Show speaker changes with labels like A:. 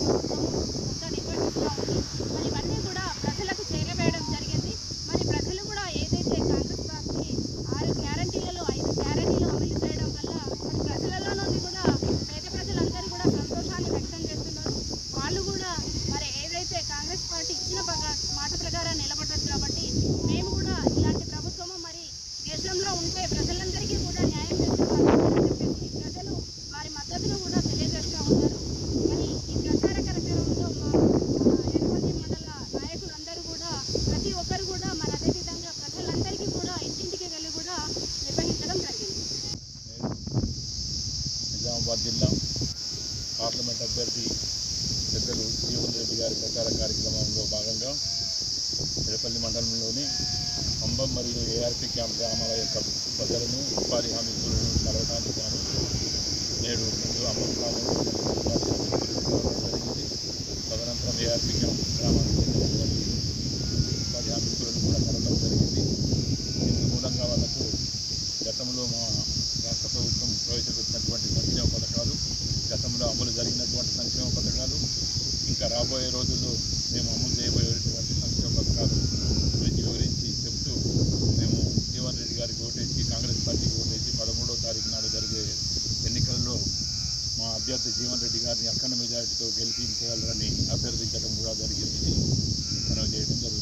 A: ప్రభుత్వం మొత్తం నిర్వహిస్తూ ఉంది మరి ఇవన్నీ కూడా ప్రజలకు చేరవేయడం జరిగింది మరి ప్రజలు కూడా ఏదైతే కాంగ్రెస్ పార్టీ ఆరు గ్యారంటీలలో ఐదు గ్యారంటీలు అమలు చేయడం వల్ల మరి ప్రజలలో నుండి కూడా పేద ప్రజలందరూ కూడా సంతోషాన్ని వ్యక్తం చేస్తున్నారు వాళ్ళు కూడా మరి ఏదైతే కాంగ్రెస్ పార్టీ ఇచ్చిన ప్రకా- మాట ప్రకారం నిలబడ్డది కాబట్టి మేము కూడా ఇలాంటి ప్రభుత్వము మరి దేశంలో ఉంటే ప్రజలందరికీ కూడా న్యాయం చేసేవాళ్ళు చెప్పేసి ప్రజలు వారి మద్దతును కూడా తెలియజేస్తూ ఉన్నారు మరి ఈ ప్రచార కార్యక్రమంలో మా ఎటువంటి మండల నాయకులందరూ కూడా ప్రతి ఒక్కరు కూడా మరి అదేవిధంగా ప్రజలందరికీ కూడా ఇంటింటికి వెళ్ళి కూడా నిర్వహించడం జరిగింది
B: నిజామాబాద్ జిల్లా పార్లమెంట్ అభ్యర్థి పెద్దలు జీవన్ రెడ్డి గారి ప్రచార కార్యక్రమంలో భాగంగా తిరుపల్లి మండలంలోని అంబం మరియు ఏఆర్పి క్యాంప్ గ్రామాల యొక్క ప్రజలను ఉపాధి హామీ కూలీలను కలవడానికి గాను నేడు ముందు అంబం గ్రామంలో ఉపాధి హామీ కూలీలను కలవడం జరిగింది తదనంతరం ఏఆర్పి క్యాంప్ గ్రామానికి చెందినటువంటి ఉపాధి హామీ కూలీలను కూడా కలవడం జరిగింది ఇందు మూలంగా వాళ్ళకు గతంలో మా రాష్ట్ర ప్రభుత్వం ప్రవేశపెట్టినటువంటి సంక్షేమ పథకాలు గతంలో అమలు జరిగినటువంటి సంక్షేమ పథకాలు ఇంకా రాబోయే రోజుల్లో మేము అమలు చేయబోయేటువంటి సంక్షేమ పథకాలు గురించి వివరించి చెప్తూ మేము జీవన్ రెడ్డి గారికి ఓటేసి కాంగ్రెస్ పార్టీకి ఓటేసి పదమూడవ తారీఖు నాడు జరిగే ఎన్నికల్లో మా అభ్యర్థి జీవన్ రెడ్డి గారిని అఖండ మెజారిటీతో గెలిపించగలరని అభ్యర్థించడం కూడా జరిగింది మనం చేయడం జరుగుతుంది